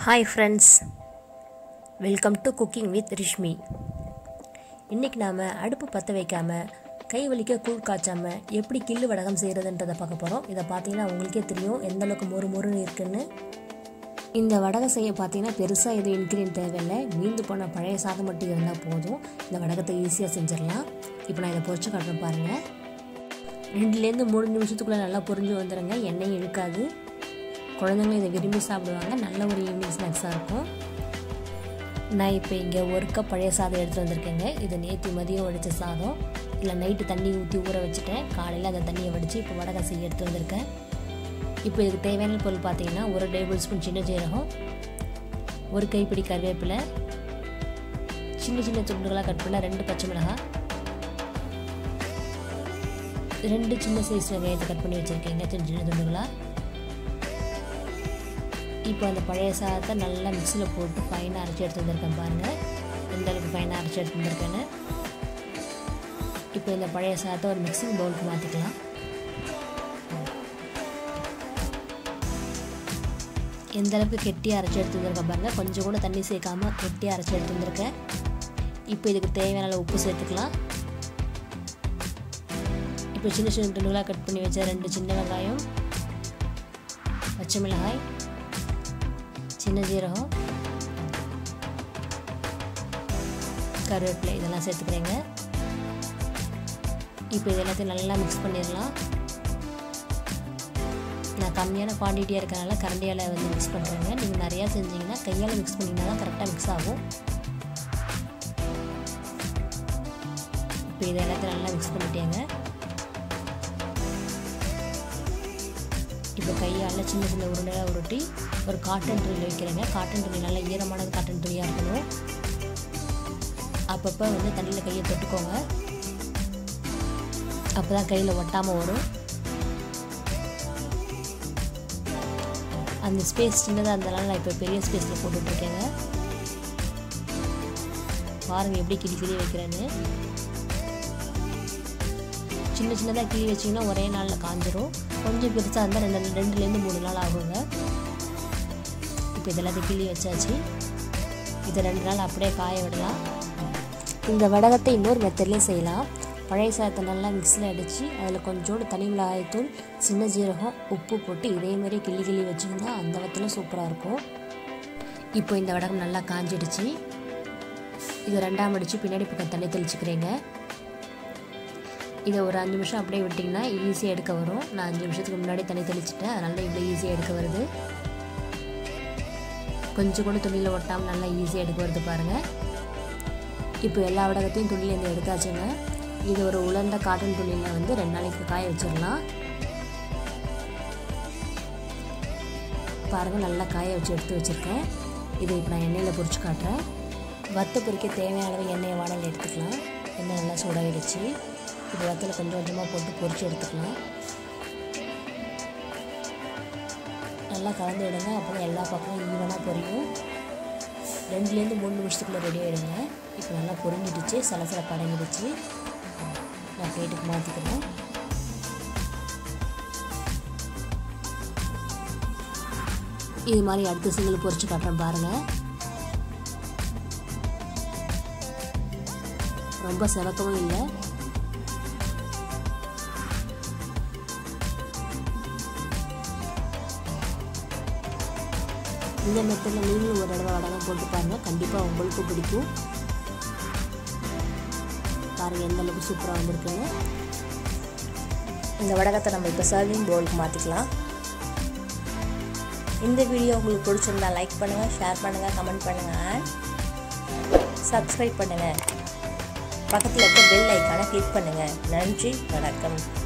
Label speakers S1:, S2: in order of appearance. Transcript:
S1: hi friends welcome to cooking with Rishmi இன்றைக்கி நாம் அடுப்பு பற்ற வைக்காமல் கை வலிக்க கூழ் காய்ச்சாமல் எப்படி கிள்ளு வடகம் செய்கிறதுன்றதை பார்க்க போகிறோம் இதை பார்த்தீங்கன்னா உங்களுக்கே தெரியும் எந்த அளவுக்கு மொறு மொறுன்னு இருக்குன்னு இந்த வடகம் செய்ய பார்த்தீங்கன்னா பெருசாக எதுவும் இன்க்ரீடியன்ட் தேவையில்லை மீந்து போன பழைய சாதம் மட்டும் இருந்தால் போதும் இந்த வடகத்தை ஈஸியாக செஞ்சிடலாம் இப்போ நான் இதை பொரிச்சு காட்டுறேன் பாருங்கள் ரெண்டுலேருந்து மூணு நிமிஷத்துக்குள்ளே நல்லா பொரிஞ்சு வந்துடுங்க எண்ணெயும் இழுக்காது குழந்தைங்களும் இதை விரும்பி சாப்பிடுவாங்க நல்ல ஒரு ஈவினிங் ஸ்நாக்ஸாக இருக்கும் நான் இப்போ இங்கே ஒரு கப் பழைய சாதம் எடுத்துகிட்டு வந்திருக்கேங்க இது நேற்று மதியம் வடித்த சாதம் இல்லை நைட்டு தண்ணி ஊற்றி ஊற வச்சுட்டேன் காலையில் அந்த தண்ணியை வடித்து இப்போ வடகம் செய்ய எடுத்து வந்திருக்கேன் இப்போ இதுக்கு தேவையான பொருள் பார்த்தீங்கன்னா ஒரு டேபிள் ஸ்பூன் சின்ன ஜீரகம் ஒரு கைப்பிடி கருவேப்பிலை சின்ன சின்ன துண்டுகளாக கட் பண்ண ரெண்டு பச்சை மிளகாய் ரெண்டு சின்ன சைஸ் வெங்காயத்தை கட் பண்ணி வச்சுருக்கேங்க சின்ன சின்ன துண்டுகளாக இப்போ அந்த பழைய சாதத்தை நல்லா மிக்சியில் போட்டு ஃபைனாக அரைச்சி எடுத்து வந்திருக்கேன் பாருங்கள் எந்த அளவுக்கு ஃபைனாக அரைச்சி எடுத்து வந்திருக்கேன்னு இப்போ இந்த பழைய சாதத்தை ஒரு மிக்சிங் பவுலுக்கு மாற்றிக்கலாம் எந்த அளவுக்கு கெட்டியாக அரைச்சி எடுத்து வந்திருக்கேன் பாருங்கள் கொஞ்சம் கூட தண்ணி சேர்க்காம கெட்டியாக அரைச்சி எடுத்து வந்திருக்கேன் இப்போ இதுக்கு தேவையான அளவு உப்பு சேர்த்துக்கலாம் இப்போ சின்ன சின்ன துண்டுகளாக கட் பண்ணி வச்ச ரெண்டு சின்ன வெங்காயம் பச்சை மிளகாய் சின்ன ஜீரகம் கருவேப்பிலை இதெல்லாம் சேர்த்துக்கிறேங்க இப்போ இது எல்லாத்தையும் நல்லா மிக்ஸ் பண்ணிடலாம் நான் கம்மியான குவான்டிட்டியாக இருக்கனால கரண்டியால் வந்து மிக்ஸ் பண்ணுறேங்க நீங்கள் நிறையா செஞ்சீங்கன்னா கையால் மிக்ஸ் பண்ணிங்கன்னா தான் கரெக்டாக மிக்ஸ் ஆகும் இப்போ இது எல்லாத்தையும் நல்லா மிக்ஸ் பண்ணிட்டேங்க இப்போ கையால் சின்ன சின்ன உருண்டையாக உருட்டி ஒரு காட்டன் துணியில் வைக்கிறேங்க காட்டன் துணி நல்லா ஈரமானது காட்டன் துணியாக இருக்கணும் அப்பப்போ வந்து தண்ணியில் கையை தொட்டுக்கோங்க அப்போ தான் கையில் ஒட்டாமல் வரும் அந்த ஸ்பேஸ் சின்னதாக இருந்தனால நான் இப்போ பெரிய ஸ்பேஸில் போட்டுட்ருக்கேங்க பாருங்கள் எப்படி கிளி கிளி வைக்கிறேன்னு சின்ன சின்னதாக கிளி வச்சிங்கன்னா ஒரே நாளில் காஞ்சிரும் கொஞ்சம் பெருசாக இருந்தால் ரெண்டு ரெண்டுலேருந்து மூணு நாள் ஆகுங்க இப்போ இதெல்லாத்தையும் கிளி வச்சாச்சு இதை ரெண்டு நாள் அப்படியே காய விடலாம் இந்த வடகத்தை இன்னொரு மெத்தட்லேயும் செய்யலாம் பழைய சாதத்தை நல்லா மிக்ஸில் அடித்து அதில் கொஞ்சோண்டு தனி மிளகாய்த்தூள் சின்ன ஜீரகம் உப்பு போட்டு இதேமாரி கிள்ளி கிள்ளி வச்சிங்கன்னா அந்த வத்தில் சூப்பராக இருக்கும் இப்போ இந்த வடகம் நல்லா காஞ்சிடுச்சு இதை ரெண்டாம் அடித்து பின்னாடி பக்கம் தண்ணி தெளிச்சுக்கிறேங்க இதை ஒரு அஞ்சு நிமிஷம் அப்படியே விட்டிங்கன்னா ஈஸியாக எடுக்க வரும் நான் அஞ்சு நிமிஷத்துக்கு முன்னாடி தண்ணி தெளிச்சிட்டேன் அதனால் இவ்வளோ ஈஸியாக எடுக்க வருது கொஞ்சம் கூட துணியில் ஒட்டாமல் நல்லா ஈஸியாக எடுக்க வருது பாருங்கள் இப்போ எல்லா வடகத்தையும் துணியிலேருந்து எடுத்தாச்சுங்க இது ஒரு உலர்ந்த காட்டன் துணியில் வந்து ரெண்டு நாளைக்கு காய வச்சிடலாம் பாருங்கள் நல்லா காய வச்சு எடுத்து வச்சுருக்கேன் இதை இப்போ நான் எண்ணெயில் பொரிச்சு காட்டுறேன் வத்த பொரிக்க தேவையான அளவு எண்ணெயை வாடகை எடுத்துக்கலாம் எண்ணெய் நல்லா சூடாகிடுச்சு இப்போ வத்தலை கொஞ்சம் கொஞ்சமாக போட்டு பொரிச்சு எடுத்துக்கலாம் நல்லா கலந்து விடுங்க அப்புறம் எல்லா பக்கமும் ஈவனாக பொரியும் ரெண்டுலேருந்து மூணு நிமிஷத்துக்குள்ளே ரெடி ஆகிடுங்க இப்போ நல்லா பொரிஞ்சிடுச்சு சலசல படங்கிடுச்சு நான் பிளேட்டுக்கு மாற்றிக்கிறேன் இது மாதிரி அடுத்த சிங்கிள் பொரிச்சு காட்டுறேன் பாருங்கள் ரொம்ப சிவக்கவும் இல்லை இந்த மெத்தடில் நீங்களும் ஒரு தடவை வடகம் போட்டு பாருங்கள் கண்டிப்பாக உங்களுக்கும் பிடிக்கும் பாருங்கள் எந்த அளவுக்கு சூப்பராக வந்திருக்குன்னு இந்த வடகத்தை நம்ம இப்போ சர்விங் பவுலுக்கு மாற்றிக்கலாம் இந்த வீடியோ உங்களுக்கு பிடிச்சிருந்தா லைக் பண்ணுங்கள் ஷேர் பண்ணுங்கள் கமெண்ட் பண்ணுங்கள் அண்ட் சப்ஸ்கிரைப் பண்ணுங்கள் பக்கத்தில் இருக்க பெல் ஐக்கானை கிளிக் பண்ணுங்கள் நன்றி வணக்கம்